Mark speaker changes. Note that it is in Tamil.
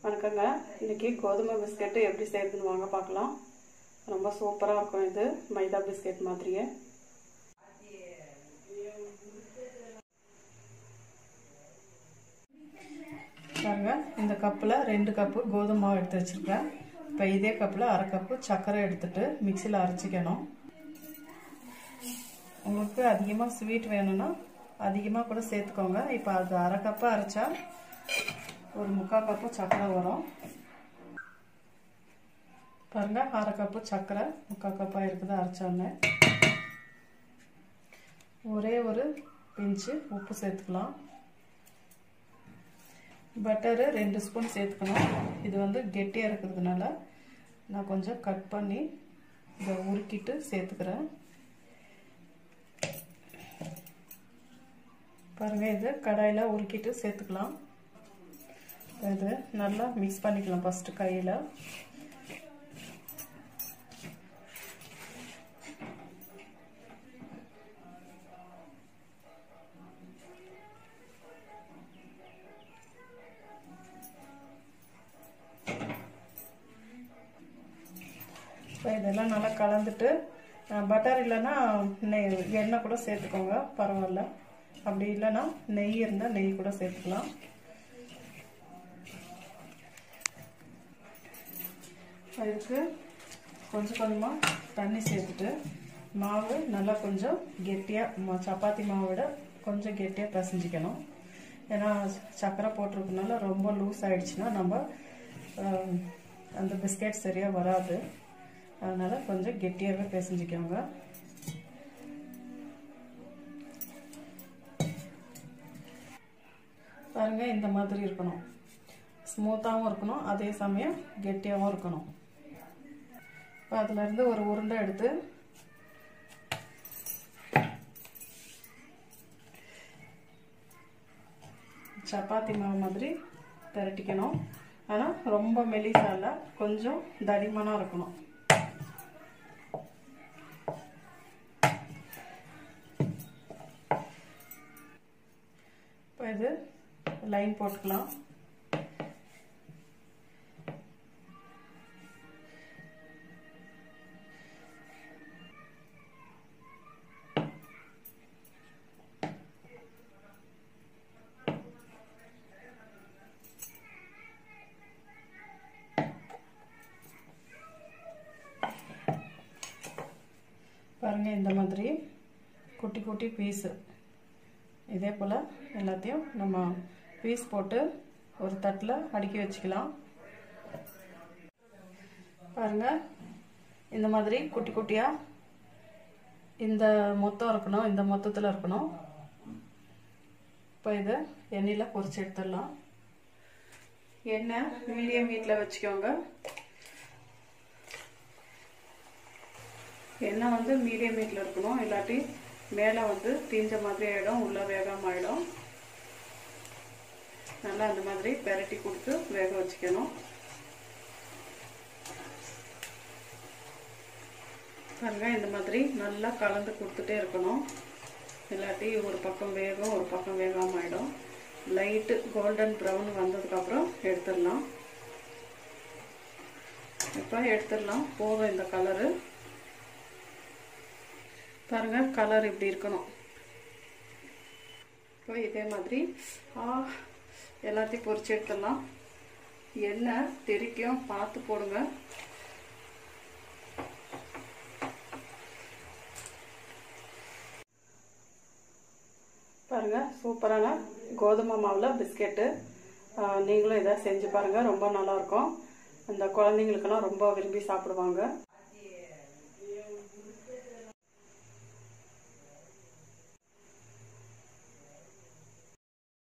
Speaker 1: வணக்கங்க இன்னைக்கு கோதுமை பிஸ்கெட்டு எப்படி செய்யறதுன்னு வாங்க பார்க்கலாம் ரொம்ப சூப்பராக இருக்கும் இது மைதா பிஸ்கெட் மாதிரியே பாருங்க இந்த கப்பில் ரெண்டு கப்பு கோதுமை மாவு எடுத்து வச்சுருக்கேன் இப்போ இதே கப்பில் அரை கப்பு சர்க்கரை எடுத்துட்டு மிக்சியில் அரைச்சிக்கணும் உங்களுக்கு அதிகமாக ஸ்வீட் வேணும்னா அதிகமாக கூட சேர்த்துக்கோங்க இப்போ அது அரை கப்பு அரைச்சா ஒரு முக்கால் கப்பு சர்க்கரை வரும் பாருங்க அரை கப்பு சர்க்கரை முக்கால் கப்பாக இருக்குது அரைச்சோன்னே ஒரே ஒரு பிஞ்சு உப்பு சேர்த்துக்கலாம் பட்டரு ரெண்டு ஸ்பூன் சேர்த்துக்கணும் இது வந்து கெட்டியாக இருக்கிறதுனால நான் கொஞ்சம் கட் பண்ணி இதை உருக்கிட்டு சேர்த்துக்கிறேன் பாருங்கள் இது கடாயில் உருக்கிட்டு சேர்த்துக்கலாம் இது நல்லா மிக்ஸ் பண்ணிக்கலாம் ஃபஸ்ட்டு கையில் இப்போ இதெல்லாம் நல்லா கலந்துட்டு பட்டர் இல்லைன்னா நெய் எண்ணெய் கூட சேர்த்துக்கோங்க பரவாயில்ல அப்படி இல்லைன்னா நெய் இருந்தால் நெய் கூட சேர்த்துக்கலாம் அதுக்கு கொஞ்சம் கொஞ்சமாக தண்ணி சேர்த்துட்டு மாவு நல்லா கொஞ்சம் கெட்டியாக சப்பாத்தி மாவை விட கொஞ்சம் கெட்டியாக பிசைஞ்சிக்கணும் ஏன்னா சர்க்கரை போட்டிருக்கனால ரொம்ப லூஸ் ஆயிடுச்சுன்னா நம்ம அந்த பிஸ்கெட் சரியாக வராது அதனால் கொஞ்சம் கெட்டியாகவே பிசைஞ்சிக்கோங்க பாருங்க இந்த மாதிரி இருக்கணும் ஸ்மூத்தாகவும் இருக்கணும் அதே சமயம் கெட்டியாகவும் இருக்கணும் இப்போ அதுலேருந்து ஒரு உருண்டை எடுத்து சப்பாத்தி மாவு மாதிரி திரட்டிக்கணும் ஆனால் ரொம்ப மெலிசா இல்லை கொஞ்சம் தடிமனாக இருக்கணும் இப்போ இது லைன் போட்டுக்கலாம் பாருங்க இந்த மாதிரி குட்டி குட்டி பீஸு இதே போல் எல்லாத்தையும் நம்ம பீஸ் போட்டு ஒரு தட்டில் அடுக்கி வச்சுக்கலாம் பாருங்க இந்த மாதிரி குட்டி குட்டியாக இந்த மொத்தம் இருக்கணும் இந்த மொத்தத்தில் இருக்கணும் இப்போ இதை எண்ணெயில் பொரிச்சு எடுத்துடலாம் எண்ணெய் மீடியம் வீட்டில் வச்சுக்கோங்க எண்ணெய் வந்து மீடியம் ஹீட்டில் இருக்கணும் இல்லாட்டி மேலே வந்து தீஞ்ச மாதிரி ஆகிடும் உள்ளே வேகாமல் ஆகிடும் நல்லா அந்த மாதிரி பெரட்டி கொடுத்து வேக வச்சுக்கணும் பாருங்க இந்த மாதிரி நல்லா கலந்து கொடுத்துட்டே இருக்கணும் இல்லாட்டி ஒரு பக்கம் வேகும் ஒரு பக்கம் வேகாமல் ஆகிடும் லைட்டு கோல்டன் ப்ரௌன் வந்ததுக்கப்புறம் எடுத்துடலாம் இப்போ எடுத்துடலாம் போதும் இந்த கலரு பாருங்க கலர் இப்படி இருக்கணும் இப்போ இதே மாதிரி ஆ எல்லாத்தையும் பொரிச்சு எடுத்துடலாம் எண்ணெய் தெரிக்கும் பார்த்து போடுங்க பாருங்க சூப்பரான கோதுமை மாவில் பிஸ்கெட்டு நீங்களும் இதை செஞ்சு பாருங்கள் ரொம்ப நல்லாயிருக்கும் அந்த குழந்தைங்களுக்கெல்லாம் ரொம்ப விரும்பி சாப்பிடுவாங்க